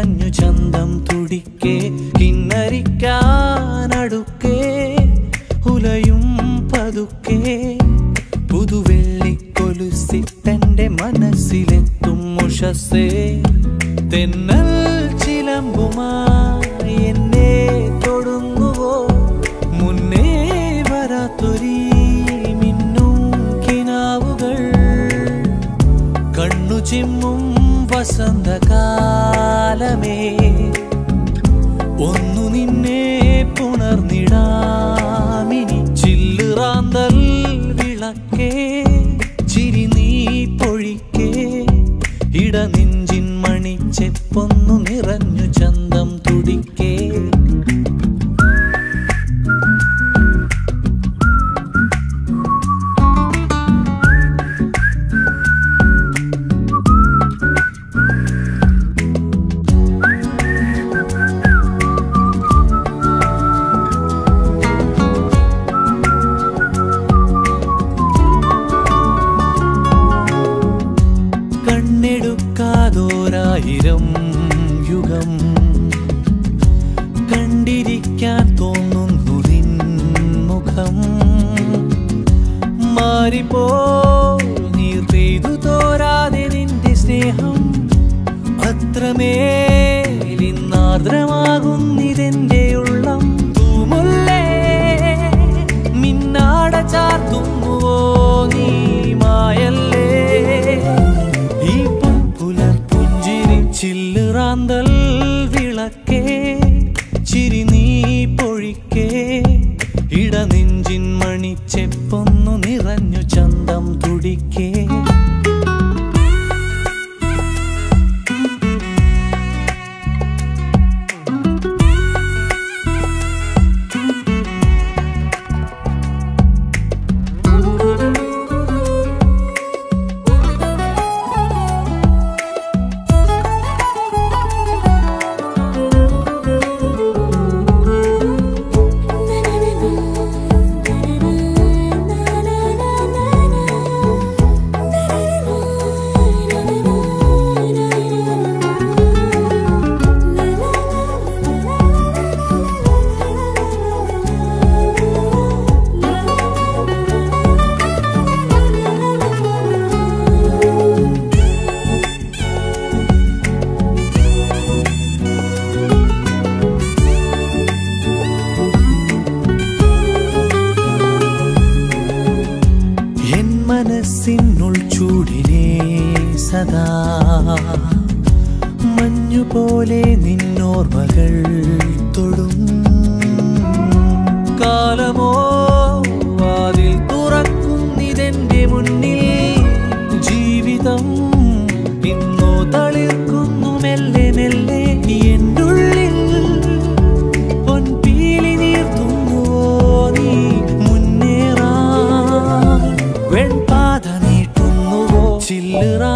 നിറഞ്ഞു ചന്തം തുടിക്കെ കിന്നരിക്കാനടുക്കേ ഉലയും പതുക്കെ പുതുവെള്ളിക്കൊലുസിട്ടെന്റെ മനസ്സിലെത്തും ഉഷസ്സേ തെന്നൽ ചിലമ്പുമായി എന്നെ തൊടുന്നുവോ മുന്നേ വരാത്തൊരീ മിന്നും കിനാവുകൾ കണ്ണു ചിമ്മും വസന്തകാലമേ ഒന്നു നിന്നെ പുണർന്നിടാമിനി ചില്ലുറാന്തൽ വിളക്കേ ചിരി നീ പൊഴിക്കേ ഇടനെഞ്ചിൻ മണിച്ചെപ്പൊന്നു നിറഞ്ഞു ചന്തം തുടിക്കേ കണ്ണെടുക്കാതോരായിരം യുഗം കണ്ടിരിക്കാൻ തോന്നുന്നു നിൻ മുഖം മാറിപ്പോ നീർ പെയ്തു തോരാതെ നിന്റെ സ്നേഹം അത്രമേലിന്നാർദ്രമാകുന്നിതെന്റെ ഉള്ളം തൂമുല്ലേ മിന്നാട ചാർത്തുന്നുവോ നീ മായല്ലേ ഈ പുലർ പുഞ്ചിരി ചില്ലുറാന്തൽ വിളക്കേ ചിരി നീ പൊഴിക്കേ ഇടനെഞ്ചിൻ മണിച്ചെപ്പൊന്നു നിറഞ്ഞു ചന്തം തുടിക്കേ എൻ മനസ്സിനുൾ ചൂടിനെ സദാ മഞ്ഞുപോലെ നിന്നോർമകൾ തൊടും കാലമോ വാതിൽ തുറക്കുന്നിതെന്റെ മുന്നിൽ ജീവിതം ഇന്നോ തളിർക്കുന്നു മെല്ലെ മെല്ലെ എന്നുള്ളിൽ പൊൻപീലി നീർത്തുന്നുവോ നീ മുന്നേറാൻ വെൺപാത നീട്ടുന്നുവോ ചില്ലുറാ